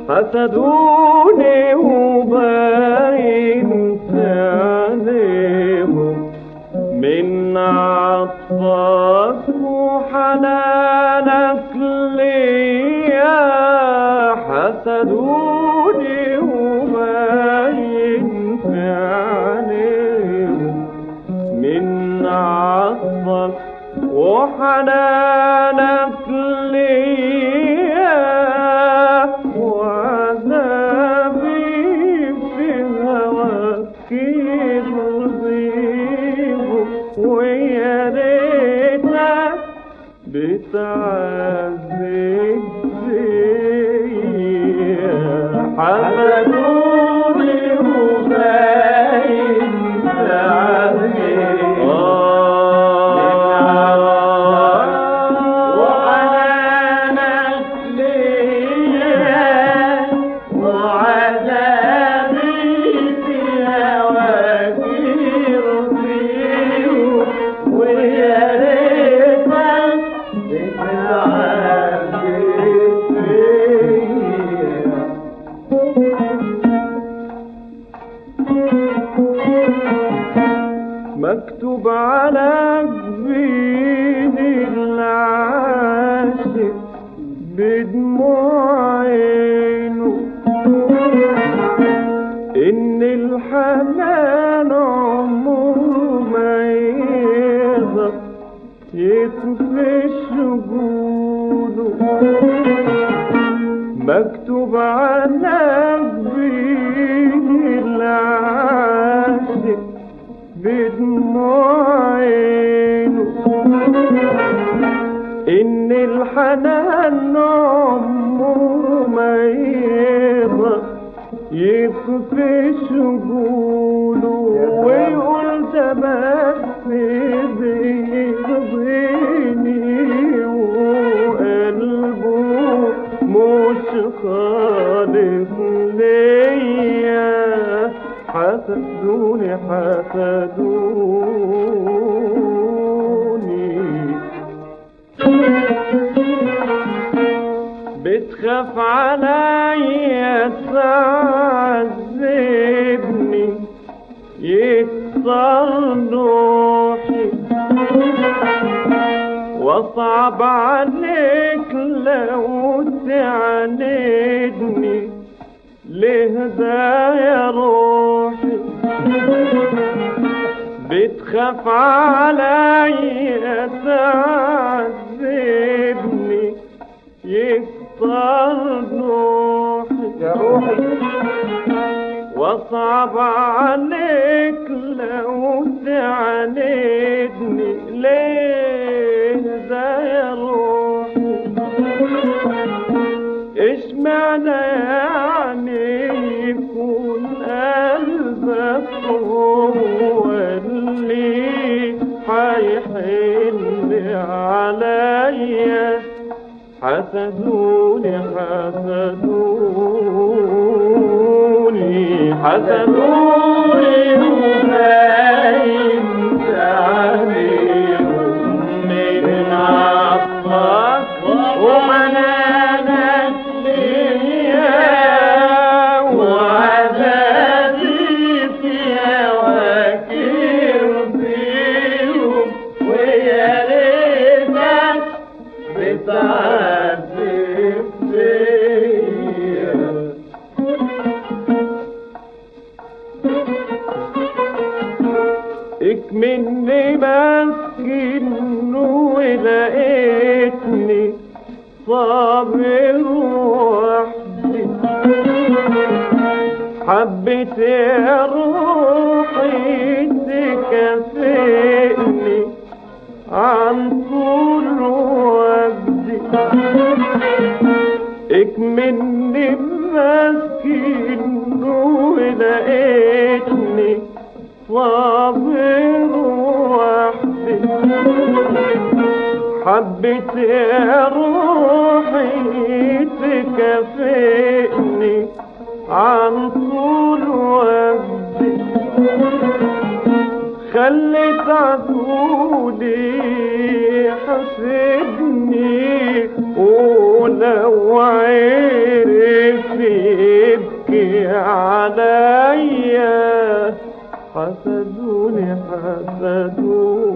حسدوني وباين في عينيهم من عطفك وحنانك ليا حسدوني وباين في عينيهم من عطفك وحنانك ليا وعذابي في هواك يرضيه ويا ريتك بتعذب فيا حسدوني وباين تعذب وحنانك ليا وعذابي في هواك يرضيه ويا ريتك بتعذب فيا مكتوب على جبين العاشق بدموع عينه إن الحنان عمره ما يقدر يطفي شجونه مكتوب على جبين العاشق بدموع عينه إن الحنان عمره ما يقدر يكفي شجونه ويقول ده بس بيرضيني وقلبه مش خالص ليا حسدوني حسدوني بتخاف عليا تعذبني يكسر روحي واصعب عليك لو تعاندني لهدايا روحي بتخاف عليا تعذبني يكسر روحي يا روحي واصعب عليك لو تعاندني ليه ده يا روحي ايش معنى يعني يكون قلبك هو اللي حيحن عليا حسدوني حسدوني حسدوني وباين عليهم من عطفك ومنانك ليا وعذابي في هواك يرضيهم ويا ريتك بتعذب فيا اكمني مسكين ولقيتني صابر وحدي حبيت يا روحي تكافئني عن طول وجدي اكمني مسكين ولقيتني صابر وحدي حبيت يا روحي تكافئني عن طول وجدي خليت عدولي حسدني ولو عرف عليا حسدوني حسدوني